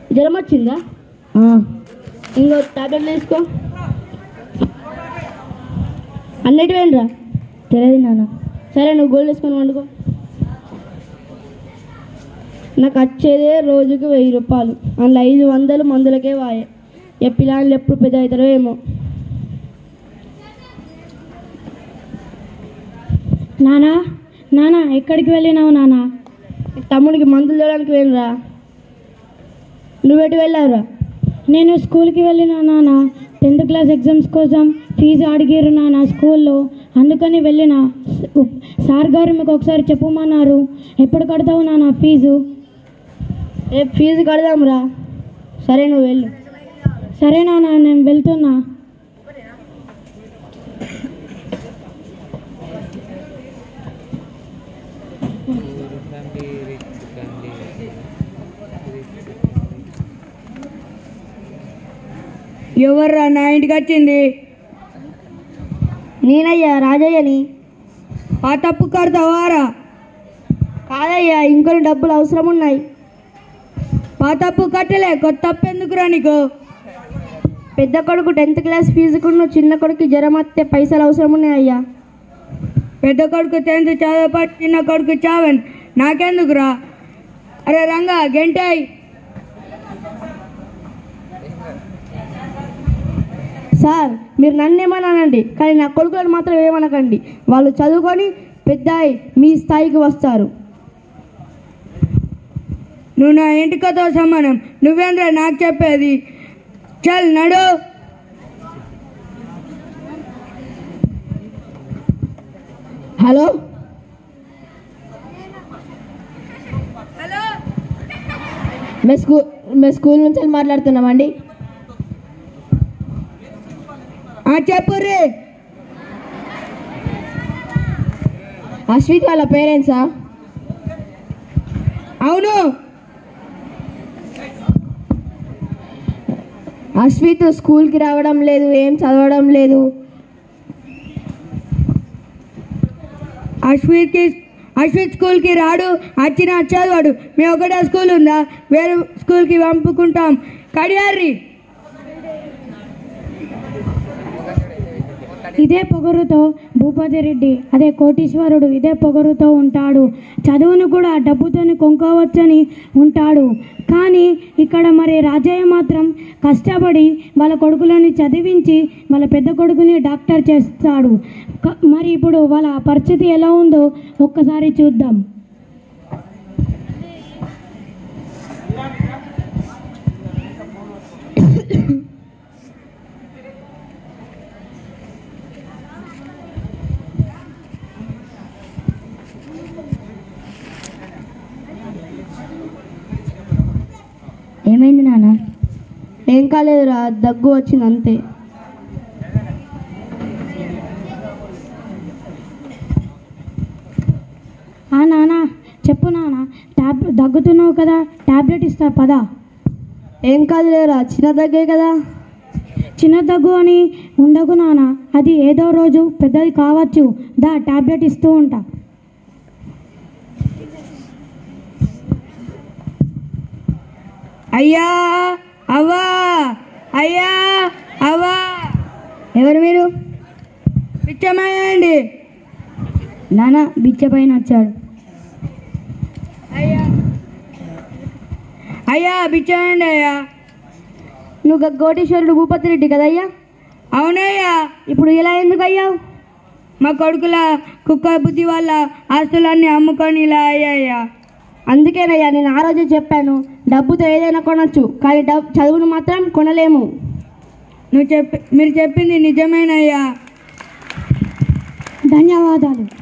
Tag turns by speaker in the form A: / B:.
A: జ్వరం వచ్చిందా ఇంకో టాబ్లెట్లు తీసుకో అన్నిటి వేయండిరా
B: తెలియదు నాన్న
A: సరే నువ్వు గోల్డ్ వేసుకొని వండుకో నాకు వచ్చేదే రోజుకి వెయ్యి రూపాయలు అందులో ఐదు వందలు మందులకే వాయే ఇక పిల్లలు ఎప్పుడు పెద్ద అవుతారో ఏమో
B: నానా నానా ఎక్కడికి వెళ్ళినావు నానా
A: తమ్ముడికి మందులు తేవడానికి వెళ్ళరా నువ్వెటు వెళ్ళావురా
B: నేను స్కూల్కి వెళ్ళిన నాన్న టెన్త్ క్లాస్ ఎగ్జామ్స్ కోసం ఫీజు అడిగారు నాన్న స్కూల్లో అందుకని వెళ్ళిన సార్ గారు మీకు ఒకసారి చెప్పమన్నారు ఎప్పుడు కడతావు నాన్న ఫీజు
A: రేపు ఫీజు కడదాంరా సరే నువ్వు వెళ్ళు
B: సరే నాన్న నేను వెళ్తున్నా
C: ఎవర్రా నా ఇంటికి వచ్చింది
A: నేనయ్యా రాజయ్యని
C: ఆ తప్పు కడతావారా
A: కాదయ్యా ఇంకొన్ని డబ్బులు అవసరం ఉన్నాయి
C: ఆ తప్పు కట్టలే కొత్త తప్పు ఎందుకురా నీకు
A: పెద్ద కొడుకు టెన్త్ క్లాస్ ఫీజుకున్న చిన్న కొడుకు జ్వరం వస్తే పైసలు అవసరం ఉన్నాయి అయ్యా
C: పెద్ద కొడుకు టెన్త్ చదవపాటు చిన్న కొడుకు చావన్ నాకెందుకురా అరే రంగా గంటాయి
A: సార్ మీరు నన్ను ఏమన్నానండి కానీ నా కొడుకులను మాత్రం ఏమనకండి వాళ్ళు చదువుకొని పెద్ద అయి మీ స్థాయికి వస్తారు
C: నువ్వు నా ఇంటికతో సమానం నువ్వేంద్రా నాకు చెప్పేది చల్ నడు
A: హలో మేము స్కూల్ మేము స్కూల్ నుంచి వెళ్ళి మాట్లాడుతున్నామండి
C: ఆ చెప్పు రే
A: అశ్విత్ వాళ్ళ పేరెంట్సా
C: అవును
A: అశ్విత్ స్కూల్కి రావడం లేదు ఏం చదవడం లేదు
C: అశ్విత్కి అశ్విత్ స్కూల్కి రాడు వచ్చిన చదవాడు మీ ఒకటే స్కూల్ ఉందా వేరే స్కూల్కి పంపుకుంటాం కడియారి
B: ఇదే పొగరుతో భూపతి రెడ్డి అదే కోటీశ్వరుడు ఇదే పొగరుతో ఉంటాడు చదువును కూడా డబ్బుతోని కొనుక్కోవచ్చని ఉంటాడు కానీ ఇక్కడ మరి రాజయ్య మాత్రం కష్టపడి వాళ్ళ కొడుకులని చదివించి వాళ్ళ పెద్ద కొడుకుని డాక్టర్ చేస్తాడు క- మరి ఇప్పుడు వాళ్ళ పరిస్థితి ఎలా ఉందో ఒక్కసారి చూద్దాం
A: ఏమైంది నాన్న ఏం కాలేదురా దగ్గు వచ్చింది అంతే
B: ఆ నాన్న చెప్పు నాన్న ట్యాబ్ దగ్గుతున్నావు కదా టాబ్లెట్ ఇస్తా పదా
A: ఏం కాదులేరా చిన్న దగ్గే కదా
B: చిన్న దగ్గు అని ఉండకు నాన్న అది ఏదో రోజు పెద్దది కావచ్చు దా టాబ్లెట్ ఇస్తూ ఉంటా
C: అయ్యా అవ్వా అయ్యా అవ్వా
A: ఎవరు మీరు
C: పిచ్చమయ్యండి
A: నాన్న బిచ్చ పైన వచ్చాడు
C: అయ్యా అయ్యా పిచ్చమండి అయ్యా
A: నువ్వు గ- కోటీశ్వరుడు భూపతి రెడ్డి కదయ్యా
C: అవునయ్యా
A: ఇప్పుడు ఇలా ఎందుకు అయ్యావు
C: మా కొడుకుల కుక్క బుద్ధి వల్ల ఆస్తులన్నీ అమ్ముకొని ఇలా అయ్యాయ్యా
A: అందుకేనయ్యా నేను ఆ రోజే చెప్పాను డబ్బుతో ఏదైనా కొనొచ్చు కానీ డబ్ చదువును మాత్రం కొనలేము
C: నువ్వు చెప్పి మీరు చెప్పింది నిజమేనయ్యా
B: ధన్యవాదాలు